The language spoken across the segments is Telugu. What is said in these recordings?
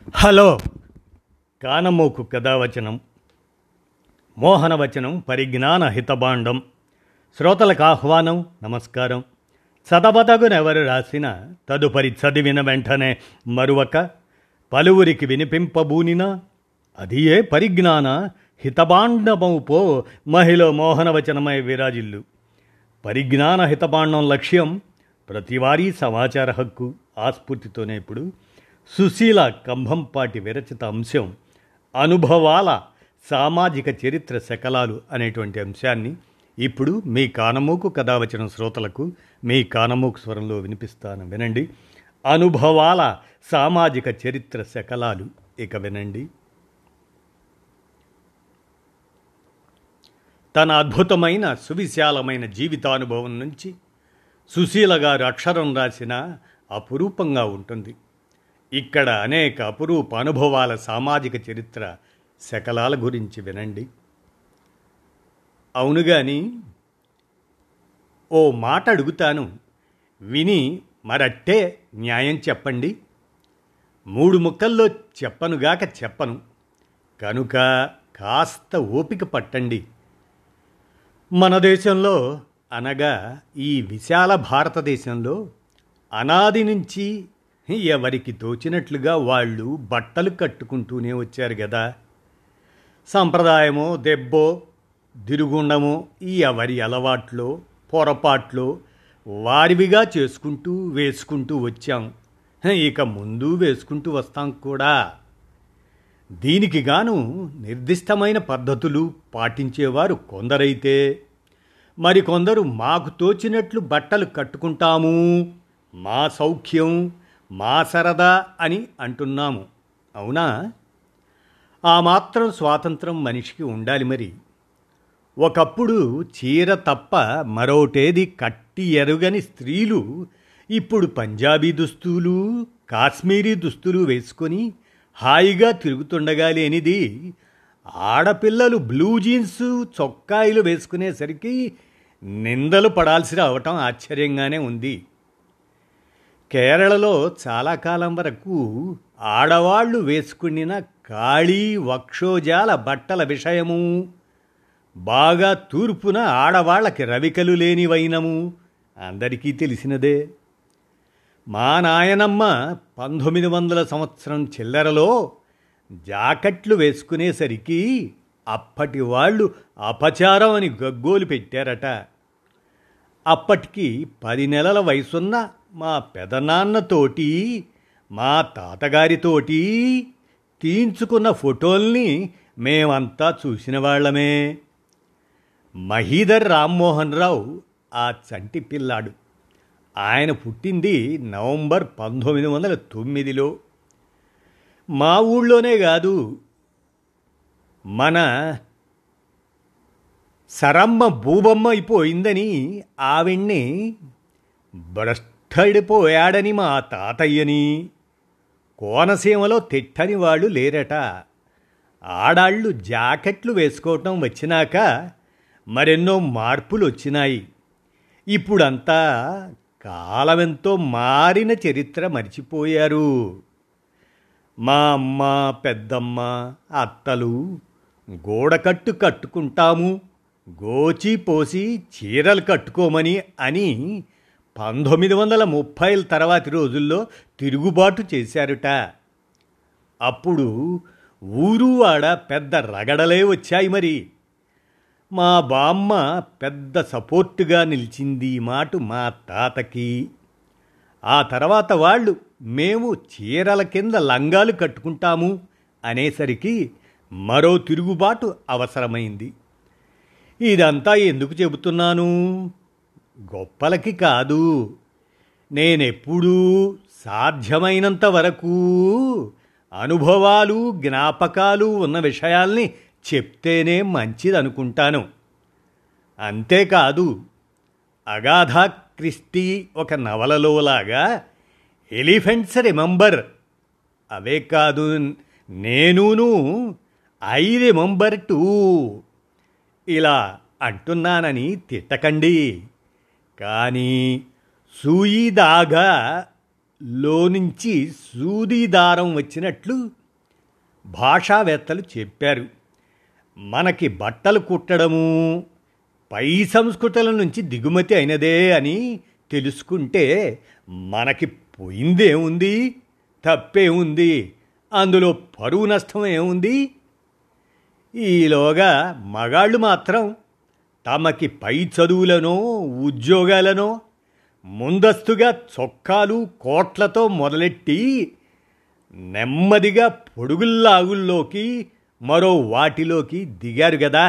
హలో కానమోకు కథావచనం మోహనవచనం పరిజ్ఞాన హితబాండం శ్రోతలకు ఆహ్వానం నమస్కారం చదవదగునెవరు రాసిన తదుపరి చదివిన వెంటనే మరువక పలువురికి వినిపింపబూనిన అది ఏ పరిజ్ఞాన హితబాండమౌ పో మహిళ మోహనవచనమై విరాజిల్లు పరిజ్ఞాన హితబాండం లక్ష్యం ప్రతివారీ సమాచార హక్కు ఆస్ఫూర్తితోనే ఇప్పుడు సుశీల కంభంపాటి విరచిత అంశం అనుభవాల సామాజిక చరిత్ర శకలాలు అనేటువంటి అంశాన్ని ఇప్పుడు మీ కానమూకు కథావచన శ్రోతలకు మీ కానమూకు స్వరంలో వినిపిస్తాను వినండి అనుభవాల సామాజిక చరిత్ర శకలాలు ఇక వినండి తన అద్భుతమైన సువిశాలమైన జీవితానుభవం నుంచి సుశీల గారు అక్షరం రాసిన అపురూపంగా ఉంటుంది ఇక్కడ అనేక అపురూప అనుభవాల సామాజిక చరిత్ర శకలాల గురించి వినండి అవును గాని ఓ మాట అడుగుతాను విని మరట్టే న్యాయం చెప్పండి మూడు ముక్కల్లో చెప్పనుగాక చెప్పను కనుక కాస్త ఓపిక పట్టండి మన దేశంలో అనగా ఈ విశాల భారతదేశంలో అనాది నుంచి ఎవరికి తోచినట్లుగా వాళ్ళు బట్టలు కట్టుకుంటూనే వచ్చారు కదా సంప్రదాయమో దెబ్బో దిరుగుండమో ఈ ఎవరి అలవాట్లో పొరపాట్లో వారివిగా చేసుకుంటూ వేసుకుంటూ వచ్చాం ఇక ముందు వేసుకుంటూ వస్తాం కూడా దీనికి గాను నిర్దిష్టమైన పద్ధతులు పాటించేవారు కొందరైతే మరికొందరు మాకు తోచినట్లు బట్టలు కట్టుకుంటాము మా సౌఖ్యం మా సరదా అని అంటున్నాము అవునా ఆ మాత్రం స్వాతంత్రం మనిషికి ఉండాలి మరి ఒకప్పుడు చీర తప్ప మరోటేది కట్టి ఎరుగని స్త్రీలు ఇప్పుడు పంజాబీ దుస్తులు కాశ్మీరీ దుస్తులు వేసుకొని హాయిగా తిరుగుతుండగా లేనిది ఆడపిల్లలు బ్లూ జీన్స్ చొక్కాయిలు వేసుకునేసరికి నిందలు పడాల్సి రావటం ఆశ్చర్యంగానే ఉంది కేరళలో చాలా కాలం వరకు ఆడవాళ్లు వేసుకున్న ఖాళీ వక్షోజాల బట్టల విషయము బాగా తూర్పున ఆడవాళ్లకి రవికలు లేని వైనము అందరికీ తెలిసినదే మా నాయనమ్మ పంతొమ్మిది వందల సంవత్సరం చిల్లరలో జాకెట్లు వేసుకునేసరికి అప్పటి వాళ్ళు అపచారం అని గగ్గోలు పెట్టారట అప్పటికి పది నెలల వయసున్న మా పెదనాన్నతోటి మా తాతగారితోటి తీయించుకున్న ఫోటోల్ని మేమంతా చూసిన వాళ్ళమే మహీధర్ రామ్మోహన్ రావు ఆ చంటి పిల్లాడు ఆయన పుట్టింది నవంబర్ పంతొమ్మిది వందల తొమ్మిదిలో మా ఊళ్ళోనే కాదు మన సరమ్మ భూబొమ్మ అయిపోయిందని ఆవిడ్ని భ్రష్టడిపోయాడని మా తాతయ్యని కోనసీమలో తిట్టని వాళ్ళు లేరట ఆడాళ్ళు జాకెట్లు వేసుకోవటం వచ్చినాక మరెన్నో మార్పులు వచ్చినాయి ఇప్పుడంతా కాలమెంతో మారిన చరిత్ర మర్చిపోయారు మా అమ్మ పెద్దమ్మ అత్తలు గోడకట్టు కట్టుకుంటాము గోచి పోసి చీరలు కట్టుకోమని అని పంతొమ్మిది వందల ముప్పైల తర్వాతి రోజుల్లో తిరుగుబాటు చేశారుట అప్పుడు ఊరు ఆడ పెద్ద రగడలే వచ్చాయి మరి మా బామ్మ పెద్ద సపోర్టుగా నిలిచింది ఈ మాట మా తాతకి ఆ తర్వాత వాళ్ళు మేము చీరల కింద లంగాలు కట్టుకుంటాము అనేసరికి మరో తిరుగుబాటు అవసరమైంది ఇదంతా ఎందుకు చెబుతున్నాను గొప్పలకి కాదు నేనెప్పుడూ సాధ్యమైనంత వరకు అనుభవాలు జ్ఞాపకాలు ఉన్న విషయాల్ని చెప్తేనే మంచిదనుకుంటాను అంతేకాదు అగాధా క్రిస్టీ ఒక నవలలోలాగా ఎలిఫెంట్స్ రిమెంబర్ అవే కాదు నేనును ఐ రిమెంబర్ టూ ఇలా అంటున్నానని తిట్టకండి కానీ సూయి దాగా లోనుంచి సూది దారం వచ్చినట్లు భాషావేత్తలు చెప్పారు మనకి బట్టలు కుట్టడము పై సంస్కృతుల నుంచి దిగుమతి అయినదే అని తెలుసుకుంటే మనకి పోయిందేముంది తప్పేముంది అందులో పరువు నష్టం ఏముంది ఈలోగా మగాళ్ళు మాత్రం తమకి పై చదువులనో ఉద్యోగాలనో ముందస్తుగా చొక్కాలు కోట్లతో మొదలెట్టి నెమ్మదిగా పొడుగుల్లాగుల్లోకి మరో వాటిలోకి దిగారు గదా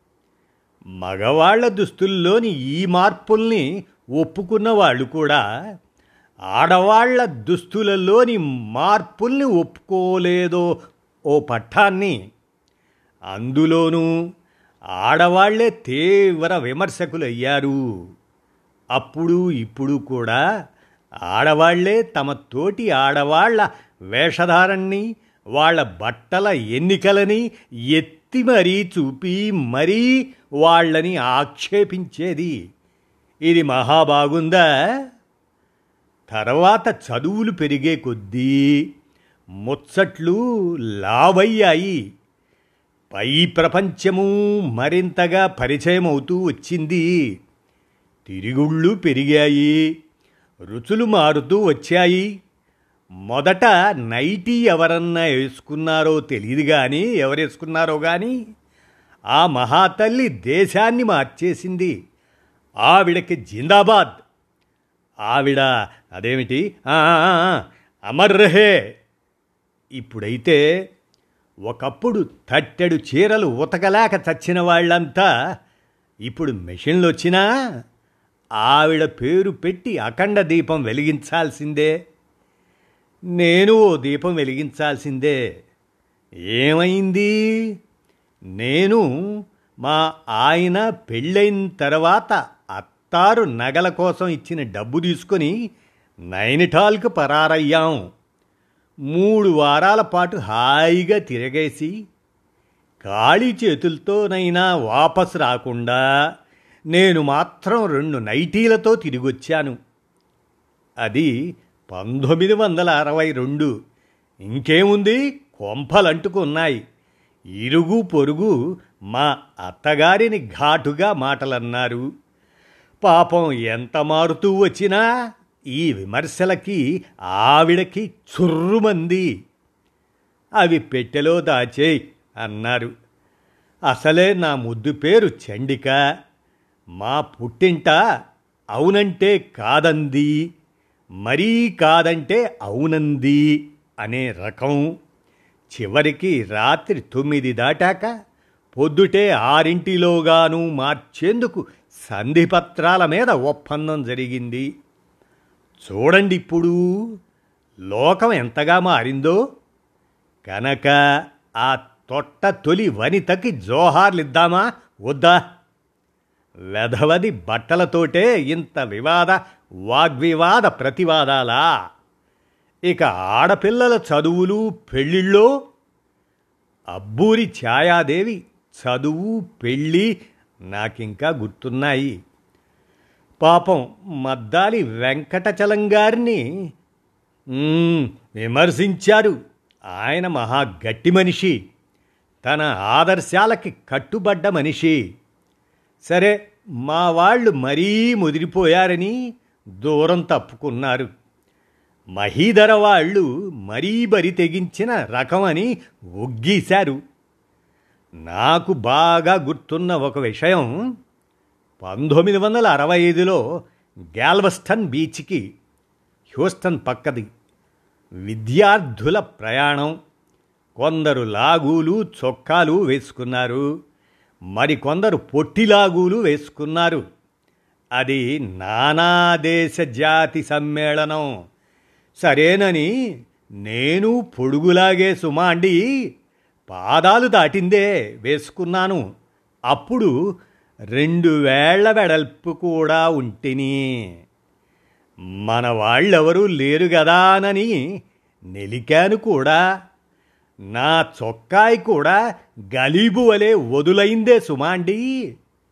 మగవాళ్ల దుస్తుల్లోని ఈ మార్పుల్ని ఒప్పుకున్న వాళ్ళు కూడా ఆడవాళ్ల దుస్తులలోని మార్పుల్ని ఒప్పుకోలేదో ఓ పట్టాన్ని అందులోనూ ఆడవాళ్లే తీవ్ర విమర్శకులయ్యారు అప్పుడు ఇప్పుడు కూడా ఆడవాళ్లే తమ తోటి ఆడవాళ్ల వేషధారణని వాళ్ళ బట్టల ఎన్నికలని ఎత్తి మరీ చూపి మరీ వాళ్ళని ఆక్షేపించేది ఇది మహాబాగుందా తర్వాత చదువులు పెరిగే కొద్దీ ముచ్చట్లు లావయ్యాయి పై ప్రపంచము మరింతగా పరిచయం అవుతూ వచ్చింది తిరుగుళ్ళు పెరిగాయి రుచులు మారుతూ వచ్చాయి మొదట నైటీ ఎవరన్నా వేసుకున్నారో తెలియదు కానీ ఎవరు వేసుకున్నారో కానీ ఆ మహాతల్లి దేశాన్ని మార్చేసింది ఆవిడకి జిందాబాద్ ఆవిడ అదేమిటి అమర్ రహే ఇప్పుడైతే ఒకప్పుడు తట్టెడు చీరలు ఉతకలేక చచ్చిన వాళ్ళంతా ఇప్పుడు మెషిన్లు వచ్చినా ఆవిడ పేరు పెట్టి అఖండ దీపం వెలిగించాల్సిందే నేను ఓ దీపం వెలిగించాల్సిందే ఏమైంది నేను మా ఆయన పెళ్ళైన తర్వాత అత్తారు నగల కోసం ఇచ్చిన డబ్బు తీసుకొని నైనిటాల్కు పరారయ్యాం మూడు వారాల పాటు హాయిగా తిరగేసి ఖాళీ చేతులతోనైనా వాపసు రాకుండా నేను మాత్రం రెండు నైటీలతో తిరిగొచ్చాను అది పంతొమ్మిది వందల అరవై రెండు ఇంకేముంది కొంపలంటుకున్నాయి ఇరుగు పొరుగు మా అత్తగారిని ఘాటుగా మాటలన్నారు పాపం ఎంత మారుతూ వచ్చినా ఈ విమర్శలకి ఆవిడకి చుర్రుమంది అవి పెట్టెలో దాచేయ్ అన్నారు అసలే నా ముద్దు పేరు చండిక మా పుట్టింట అవునంటే కాదంది మరీ కాదంటే అవునంది అనే రకం చివరికి రాత్రి తొమ్మిది దాటాక పొద్దుటే ఆరింటిలోగాను మార్చేందుకు సంధిపత్రాల మీద ఒప్పందం జరిగింది చూడండి ఇప్పుడు లోకం ఎంతగా మారిందో కనుక ఆ తొట్ట తొలి వనితకి జోహార్లిద్దామా వద్దా వెధవది బట్టలతోటే ఇంత వివాద వాగ్వివాద ప్రతివాదాలా ఇక ఆడపిల్లల చదువులు పెళ్ళిళ్ళో అబ్బూరి ఛాయాదేవి చదువు పెళ్ళి నాకింకా గుర్తున్నాయి పాపం మద్దాలి వెంకటచలం గారిని విమర్శించారు ఆయన మహా గట్టి మనిషి తన ఆదర్శాలకి కట్టుబడ్డ మనిషి సరే మా వాళ్ళు మరీ ముదిరిపోయారని దూరం తప్పుకున్నారు మహీధర వాళ్ళు మరీ బరి తెగించిన రకమని ఒగ్గీశారు నాకు బాగా గుర్తున్న ఒక విషయం పంతొమ్మిది వందల అరవై ఐదులో గ్యాల్వస్టన్ బీచ్కి హ్యూస్టన్ పక్కది విద్యార్థుల ప్రయాణం కొందరు లాగూలు చొక్కాలు వేసుకున్నారు మరికొందరు పొట్టిలాగూలు వేసుకున్నారు అది నానాదేశ జాతి సమ్మేళనం సరేనని నేను పొడుగులాగే సుమాండి పాదాలు దాటిందే వేసుకున్నాను అప్పుడు రెండు వేళ్ల వెడల్పు కూడా ఉంటిని మన వాళ్ళెవరూ లేరు గదానని నెలికాను కూడా నా చొక్కాయి కూడా గలీబు వలె వదులైందే సుమాండి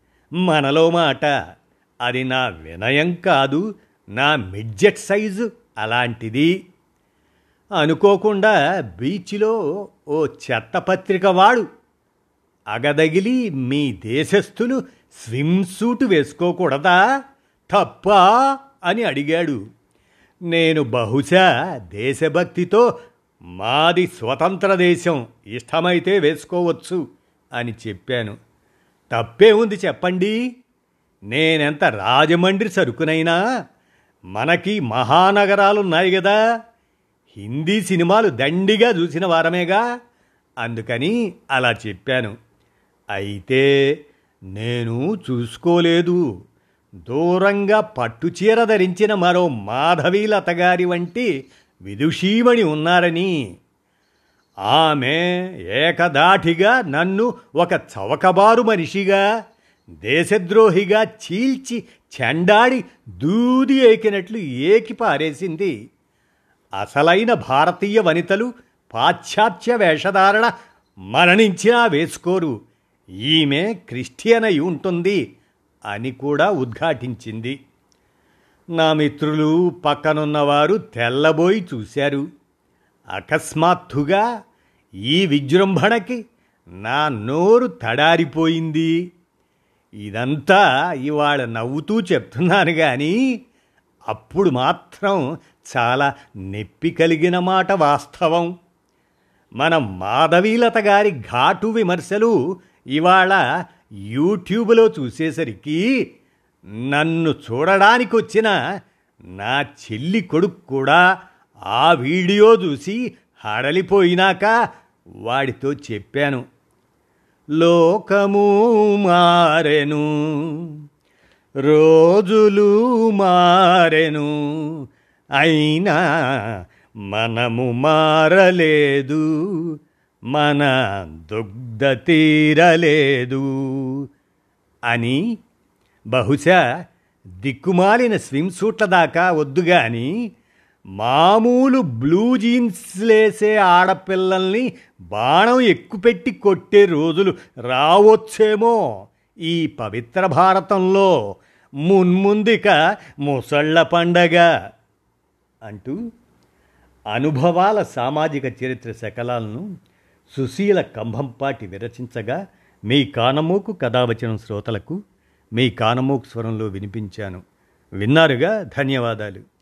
మనలో మాట అది నా వినయం కాదు నా మిడ్జెట్ సైజు అలాంటిది అనుకోకుండా బీచ్లో ఓ చెత్త పత్రిక వాడు అగదగిలి మీ దేశస్థులు స్విమ్ సూట్ వేసుకోకూడదా తప్పా అని అడిగాడు నేను బహుశా దేశభక్తితో మాది స్వతంత్ర దేశం ఇష్టమైతే వేసుకోవచ్చు అని చెప్పాను తప్పే ఉంది చెప్పండి నేనెంత రాజమండ్రి సరుకునైనా మనకి మహానగరాలున్నాయి కదా హిందీ సినిమాలు దండిగా చూసిన వారమేగా అందుకని అలా చెప్పాను అయితే నేను చూసుకోలేదు దూరంగా పట్టుచీర ధరించిన మరో మాధవీలత గారి వంటి విదుషీమణి ఉన్నారని ఆమె ఏకదాటిగా నన్ను ఒక చవకబారు మనిషిగా దేశద్రోహిగా చీల్చి చెండాడి దూది ఏకినట్లు ఏకి పారేసింది అసలైన భారతీయ వనితలు పాశ్చాత్య వేషధారణ మరణించినా వేసుకోరు ఈమె క్రిస్టియన్ అయి ఉంటుంది అని కూడా ఉద్ఘాటించింది నా మిత్రులు పక్కనున్నవారు తెల్లబోయి చూశారు అకస్మాత్తుగా ఈ విజృంభణకి నా నోరు తడారిపోయింది ఇదంతా ఇవాళ నవ్వుతూ చెప్తున్నాను కానీ అప్పుడు మాత్రం చాలా నెప్పి కలిగిన మాట వాస్తవం మన మాధవీలత గారి ఘాటు విమర్శలు ఇవాళ యూట్యూబ్లో చూసేసరికి నన్ను చూడడానికి వచ్చిన నా చెల్లి కొడుకు కూడా ఆ వీడియో చూసి హడలిపోయినాక వాడితో చెప్పాను లోకము మారెను రోజులు మారెను అయినా మనము మారలేదు మన దుగ్ధ తీరలేదు అని బహుశా దిక్కుమాలిన స్విమ్ సూట్ల దాకా వద్దు గాని మామూలు బ్లూ జీన్స్ లేసే ఆడపిల్లల్ని బాణం ఎక్కుపెట్టి కొట్టే రోజులు రావచ్చేమో ఈ పవిత్ర భారతంలో మున్ముందిక ముసళ్ళ పండగ అంటూ అనుభవాల సామాజిక చరిత్ర శకలాలను సుశీల కంభంపాటి విరచించగా మీ కానమోకు కథావచనం శ్రోతలకు మీ కానమోకు స్వరంలో వినిపించాను విన్నారుగా ధన్యవాదాలు